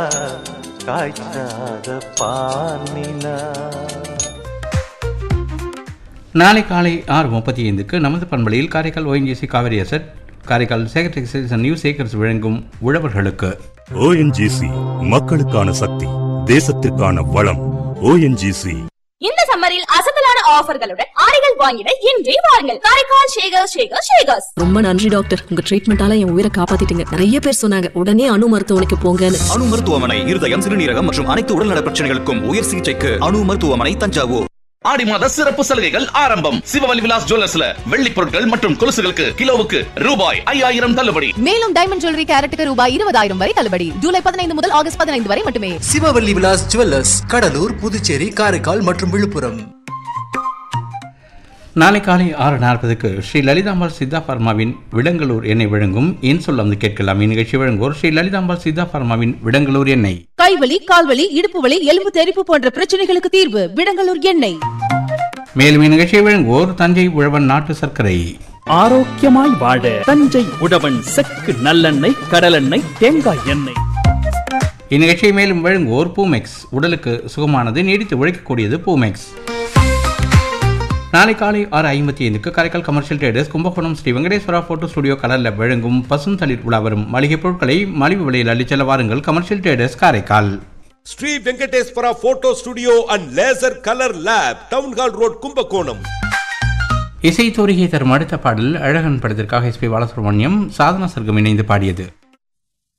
காய்ச்சாத பானிலா நாளை காலை ஆறு முப்பத்தி ஐந்துக்கு நமது பண்பலையில் Karaikal ONGC Kaveri asset Karaikal Sekar new Sekars வழங்கும் உழவர்களுக்கு ஓஎன்ஜிசி மக்களுக்கான சக்தி தேசத்திற்கான வளம் ஓஎன்ஜிசி இந்த சம்மரில் அசத்தலான ஆஃபர்களுடன் ஆடைகள் வாங்கிட இன்றே வாருங்கள் காரைக்கால் ஷேகர் ஷேகர் ஷேகர்ஸ் ரொம்ப நன்றி டாக்டர் உங்க ட்ரீட்மெண்டால என் உயிரை காப்பாத்திட்டீங்க நிறைய பேர் சொன்னாங்க உடனே அணு மருத்துவமனைக்கு போங்கன்னு அணு மருத்துவமனை இருதயம் சிறுநீரகம் மற்றும் அனைத்து உடல்நல பிரச்சனைகளுக்கும் உயர் சிகிச்சைக்கு அணு மருத்துவமனை தஞ்சாவூர் ஆடி மாத சிறப்பு சலுகைகள் ஆரம்பம் சிவவலி விலாஸ் ஜுவல்லர்ஸ்ல வெள்ளி பொருட்கள் மற்றும் கொலுசுகளுக்கு கிலோவுக்கு ரூபாய் ஐயாயிரம் தள்ளுபடி மேலும் டைமண்ட் ஜுவல்லரி கேரட்டுக்கு ரூபாய் இருபதாயிரம் வரை தள்ளுபடி ஜூலை பதினைந்து முதல் ஆகஸ்ட் பதினைந்து வரை மட்டுமே சிவவல்லி விலாஸ் ஜுவல்லர்ஸ் கடலூர் புதுச்சேரி காரைக்கால் மற்றும் விழுப்புரம் நாளை காலை ஆறு நாற்பதுக்கு ஸ்ரீ லலிதாம்பாள் சித்தா பார்மாவின் விடங்களூர் எண்ணெய் வழங்கும் என் சொல்ல வந்து கேட்கலாம் இந்நிகழ்ச்சி வழங்குவோர் ஸ்ரீ லலிதாம்பாள் சித்தா பார்மாவின் விடங்களூர் எண்ணெய் கைவலி கால்வலி இடுப்பு வலி எலும்பு தெறிப்பு போன்ற பிரச்சனைகளுக்கு தீர்வு விடங்கலூர் எண்ணெய் மேலும் இந்நிகழ்ச்சியை வழங்குவோர் தஞ்சை உழவன் நாட்டு சர்க்கரை ஆரோக்கியமாய் வாழ தஞ்சை உழவன் செக்கு நல்லெண்ணெய் கடலெண்ணெய் தேங்காய் எண்ணெய் இந்நிகழ்ச்சியை மேலும் வழங்குவோர் பூமெக்ஸ் உடலுக்கு சுகமானது நீடித்து உழைக்கக்கூடியது பூமெக்ஸ் நாளை காலை ஆறு ஐம்பத்தி ஐந்துக்கு Karaikal commercial traders Kumbakonam Sri Venkateswara photo studio கலரில் வழங்கும் பசுந்தளிர் உலா வரும் மளிகை பொருட்களை மலிவு விலையில் அள்ளிச் செல்ல வாருங்கள் commercial traders Karaikal Sri Venkateswara photo studio and laser colour lab town hall road Kumbakonam இசை தோரிகை தரும் அடுத்த பாடல் அழகன் படத்திற்காக எஸ்பி பாலசுப்ரமணியம் சாதனா சர்க்கம் இணைந்து பாடியது